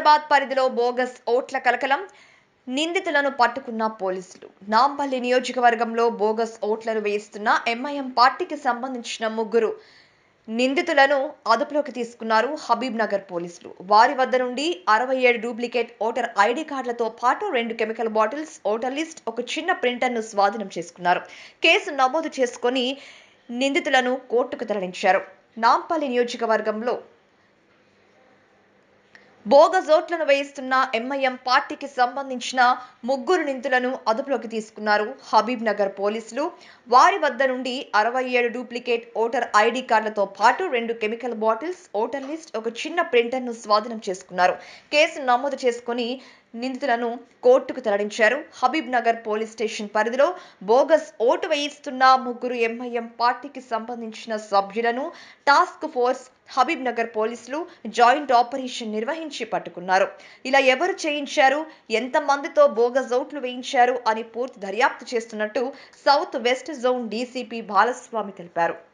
హైదరాబాద్ పరిధిలో బోగస్ ఓట్ల కలకలం నిందితులను పట్టుకున్న పోలీసులు నాంపల్లి నియోజకవర్గంలో బోగస్ ఓట్లను వేయిస్తున్న ఎంఐఎం పార్టీకి సంబంధించిన ముగ్గురు నిందితులను అదుపులోకి తీసుకున్నారు హబీబ్ నగర్ పోలీసులు వారి వద్ద నుండి అరవై ఏడు డూప్లికేట్ ఓటర్ ఐడి కార్డులతో పాటు రెండు కెమికల్ బాటిల్స్ ఓటర్ లిస్ట్ ఒక చిన్న ప్రింటర్ను స్వాధీనం చేసుకున్నారు కేసు నమోదు చేసుకొని నిందితులను కోర్టుకు తరలించారు నాంపల్లి నియోజకవర్గంలో బోగస్ ఓట్లను వేయిస్తున్న ఎంఐఎం పార్టీకి సంబంధించిన ముగ్గురు నిందితులను అదుపులోకి తీసుకున్నారు హబీబ్ నగర్ పోలీసులు వారి వద్ద నుండి అరవై ఏడు డూప్లికేట్ ఓటర్ ఐడి కార్డులతో పాటు రెండు కెమికల్ బాటిల్స్ ఓటర్ లిస్ట్ ఒక చిన్న ప్రింటర్ను స్వాధీనం చేసుకున్నారు కేసు నమోదు చేసుకుని నిందితులను కోర్టుకు తరలించారు హబీబ్ నగర్ పోలీస్ స్టేషన్ పరిధిలో బోగస్ ఓటు వేయిస్తున్న ముగ్గురు ఎంఐఎం పార్టీకి సంబంధించిన సభ్యులను టాస్క్ ఫోర్స్ హబీబ్ నగర్ పోలీసులు జాయింట్ ఆపరేషన్ నిర్వహించి పట్టుకున్నారు ఇలా ఎవరు చేయించారు ఎంత మందితో బోగస్ ఓట్లు వేయించారు అని పూర్తి దర్యాప్తు చేస్తున్నట్టు south west zone DCP Balaswamy తెలిపారు